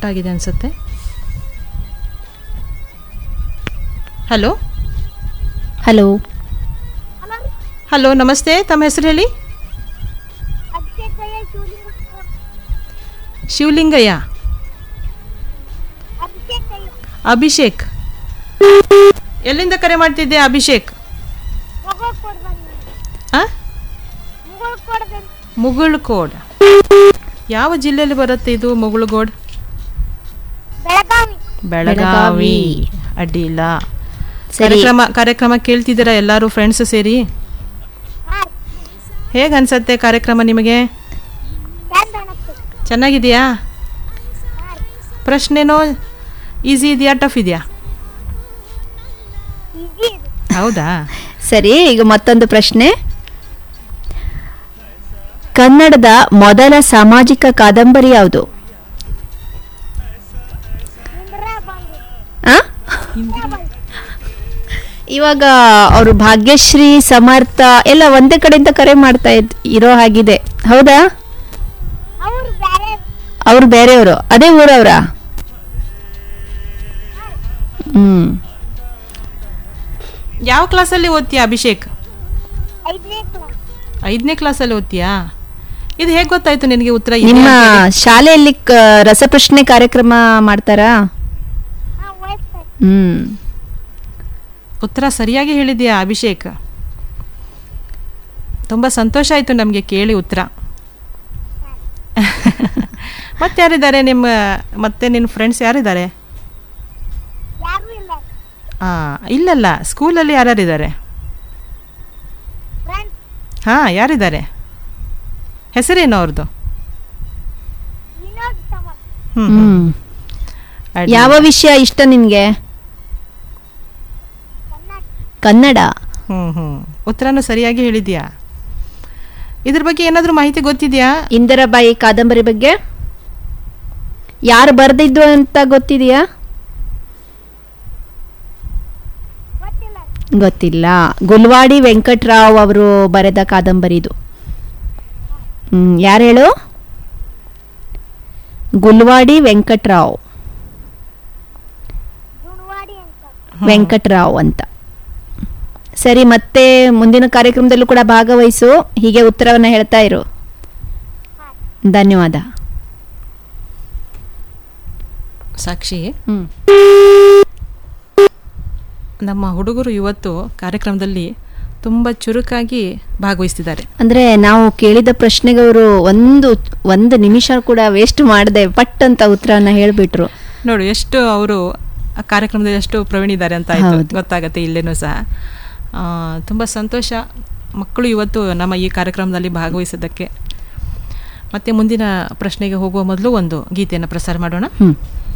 ಆಗಿದೆ ಅನಿಸುತ್ತೆ hello hello hello ನಮಸ್ತೆ ತಮ್ಮ ಹೆಸರು ಹೇಳಿ ಶಿವಲಿಂಗಯ್ಯ ಅಭಿಷೇಕ್ ಎಲ್ಲಿಂದ ಕರೆ ಮಾಡ್ತಿದ್ದೆ ಅಭಿಷೇಕ್ ಆ ಮುಗುಳ್ಕೋಡ್ ಯಾವ ಜಿಲ್ಲೆಯಲ್ಲಿ ಬರುತ್ತೆ ಇದು ಮುಗುಳ್ಗೋಡ್ ಬೆಳಗಾವಿ ಬೆಳಗಾವಿ ಅಡ್ಡಿಲ್ಲ ಸರಿ ಕಾರ್ಯಕ್ರಮ ಕಾರ್ಯಕ್ರಮ ಕೇಳ್ತಿದ್ದೀರಾ ಎಲ್ಲರೂ ಫ್ರೆಂಡ್ಸ್ ಸೇರಿ ಹೇಗೆ ಅನ್ಸತ್ತೆ ಕಾರ್ಯಕ್ರಮ ನಿಮಗೆ ಚಂದ ಅನಸ್ತು ಚೆನ್ನಾಗಿದೆಯಾ ಪ್ರಶ್ನೆನೋ ಈಸಿ ಇದೆಯಾ ಟಫ್ ಇದೆಯಾ ಈಜಿ ಇದು ಹೌದಾ ಸರಿ ಈಗ ಮತ್ತೊಂದು ಪ್ರಶ್ನೆ ಕನ್ನಡದ ಮೊದಲ ಸಾಮಾಜಿಕ ಕಾದಂಬರಿ ಯಾವುದು ಇಂದಿರಾ ಬಂದು ಆ? ಇವಾಗ ಅವರು ಭಾಗ್ಯಶ್ರೀ ಸಮರ್ಥ ಎಲ್ಲ ಒಂದೇ ಕಡೆಯಿಂದ ಕರೆ ಮಾಡ್ತಾ ಇದ್ ಇರೋ ಹಾಗಿದೆ ಹೌದಾ ಅವ್ರು ಬೇರೆ ಅವ್ರು ಬೇರೆಯವರು ಅದೇ ಊರವ್ರ ಹ್ಮ್ ಯಾವ ಕ್ಲಾಸಲ್ಲಿ ಓದ್ತೀಯಾ ಅಭಿಷೇಕ್ ಐದನೇ ಕ್ಲಾಸ್ ಐದನೇ ಕ್ಲಾಸಲ್ಲಿ ಓದ್ತೀಯಾ ಇದು ಹೇಗೆ ಗೊತ್ತಾಯ್ತು ನಿನಗೆ ಉತ್ತರ ಇದೆ ನಿಮ್ಮ ಅಂತ ಹೇಳಿ? ಶಾಲೆಯಲ್ಲಿ ಕ- ರಸಪ್ರಶ್ನೆ ಕಾರ್ಯಕ್ರಮ ಮಾಡ್ತಾರಾ ಹಾ ವಯಸ್ಸು ಹ್ಮ್ ಉತ್ತರ ಸರಿಯಾಗಿ ಹೇಳಿದ್ಯಾ ಅಭಿಷೇಕ್ ತುಂಬ ಸಂತೋಷ ಆಯಿತು ನಮಗೆ ಕೇಳಿ ಉತ್ತರ ಮತ್ತೆ ಯಾರಿದ್ದಾರೆ ನಿಮ್ಮ ಮತ್ತೆ ನಿನ್ನ ಫ್ರೆಂಡ್ಸ್ ಯಾರಿದ್ದಾರೆ ಯಾರು ಇಲ್ಲ ಹಾಂ ಇಲ್ಲಲ್ಲ ಸ್ಕೂಲಲ್ಲಿ ಯಾರ್ಯಾರಿದ್ದಾರೆ ಫ್ರೆಂಡ್ಸ್ ಹಾಂ ಯಾರಿದ್ದಾರೆ ಹೆಸರೇನು ಅವ್ರದ್ದು ವಿನೋದ್ ಸಮರ್ ಹ್ಞೂ ಹ್ಮ್ ಯಾವ ವಿಷಯ ಇಷ್ಟ ನಿನ್ಗೆ ಕನ್ನಡ ಕನ್ನಡ ಹ್ಞೂ ಹ್ಞೂ ಉತ್ತರನೂ ಸರಿಯಾಗಿ ಹೇಳಿದ್ಯಾ ಇದ್ರ ಬಗ್ಗೆ ಏನಾದರೂ ಮಾಹಿತಿ ಗೊತ್ತಿದೆಯಾ ಇಂದಿರಾಬಾಯಿ ಕಾದಂಬರಿ ಬಗ್ಗೆ ಯಾರು ಬರ್ದಿದ್ರು ಅಂತ ಗೊತ್ತಿದೆಯಾ ಗೊತ್ತಿಲ್ಲ ಗೊತ್ತಿಲ್ಲ ಗುಲ್ವಾಡಿ ವೆಂಕಟ್ರಾವ್ ಅವರು ಬರೆದ ಕಾದಂಬರಿ ಇದು ಹ್ಮ್ ಯಾರು ಹೇಳು ಗುಲ್ವಾಡಿ ವೆಂಕಟ್ರಾವ್ ಗುಣವಾಡಿ ಅಂತ ವೆಂಕಟ್ರಾವ್ ಅಂತ ಸರಿ ಮತ್ತೆ ಮುಂದಿನ ಕಾರ್ಯಕ್ರಮದಲ್ಲೂ ಕೂಡ ಭಾಗವಹಿಸು ಹೀಗೆ ಉತ್ತರವನ್ನು ಹೇಳ್ತಾ ಇರು ಧನ್ಯವಾದ ಸಾಕ್ಷಿ ಹ್ಮ್ ನಮ್ಮ ಹುಡುಗರು ಇವತ್ತು ಕಾರ್ಯಕ್ರಮದಲ್ಲಿ ತುಂಬ ಚುರುಕಾಗಿ ಭಾಗವಹಿಸ್ತಿದ್ದಾರೆ ಅಂದ್ರೆ ನಾವು ಕೇಳಿದ ಪ್ರಶ್ನೆಗೆ ಅವರು ಒಂದು ಒಂದು ನಿಮಿಷ ಕೂಡ ವೇಸ್ಟ್ ಮಾಡದೆ ಪಟ್ ಅಂತ ಉತ್ತರನ ಹೇಳ್ಬಿಟ್ರು ನೋಡು ಎಷ್ಟು ಅವರು ಆ ಕಾರ್ಯಕ್ರಮದಲ್ಲಿ ಎಷ್ಟು ಪ್ರವೀಣಿದ್ದಾರೆ ಅಂತ ಆಯ್ತು ಹೌದು. ಗೊತ್ತಾಗತ್ತೆ ಇಲ್ಲೇನೂ ಸಹ ಆ, ತುಂಬ ಸಂತೋಷ ಮಕ್ಕಳು ಇವತ್ತು ನಮ್ಮ ಈ ಕಾರ್ಯಕ್ರಮದಲ್ಲಿ ಭಾಗವಹಿಸಿದ್ದಕ್ಕೆ ಮತ್ತೆ ಮುಂದಿನ ಪ್ರಶ್ನೆಗೆ ಹೋಗುವ ಮೊದಲು ಒಂದು ಗೀತೆಯನ್ನು ಪ್ರಸಾರ ಮಾಡೋಣ ಹ್ಮ್